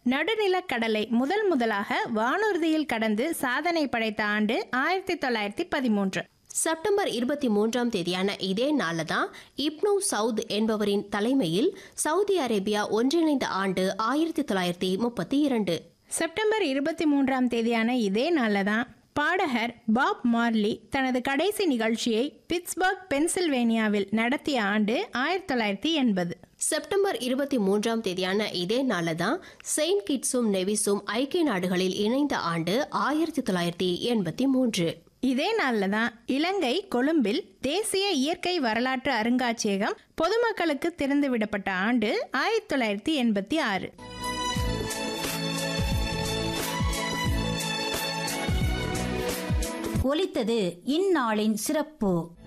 நடுநிலக் கடலை முதல் முதலாக வானூர்தியில் கடந்து சாதனை படைத்த ஆண்டு ஆயிரத்தி தொள்ளாயிரத்தி பதிமூன்று செப்டம்பர் இருபத்தி மூன்றாம் தேதியான இதே நாள்ல தான் இப்னு சவுத் என்பவரின் தலைமையில் சவுதி அரேபியா ஒன்றிணைந்த ஆண்டு ஆயிரத்தி தொள்ளாயிரத்தி முப்பத்தி இரண்டு செப்டம்பர் இருபத்தி மூன்றாம் தேதியான இதே நாளில் தான் பாடகர் பாப் மார்லி தனது கடைசி நிகழ்ச்சியை பிட்ஸ்பர்க் பென்சில்வேனியாவில் நடத்திய ஆண்டு ஆயிரத்தி தொள்ளாயிரத்தி எண்பது செப்டம்பர் இருபத்தி மூன்றாம் தேதியான இதே நாள்ல தான் செயின்ட் கிட்ஸும் நெவிஸும் ஐக்கிய நாடுகளில் இணைந்த ஆண்டு ஆயிரத்தி தொள்ளாயிரத்தி எண்பத்தி மூன்று இதே நாளில் தான் இலங்கை கொழும்பில் தேசிய இயற்கை வரலாற்று அருங்காட்சியகம் பொதுமக்களுக்கு திறந்துவிடப்பட்ட ஆண்டு ஆயிரத்தி தொள்ளாயிரத்தி எண்பத்தி ஆறு ஒலித்தது இந்நாளின் சிறப்பு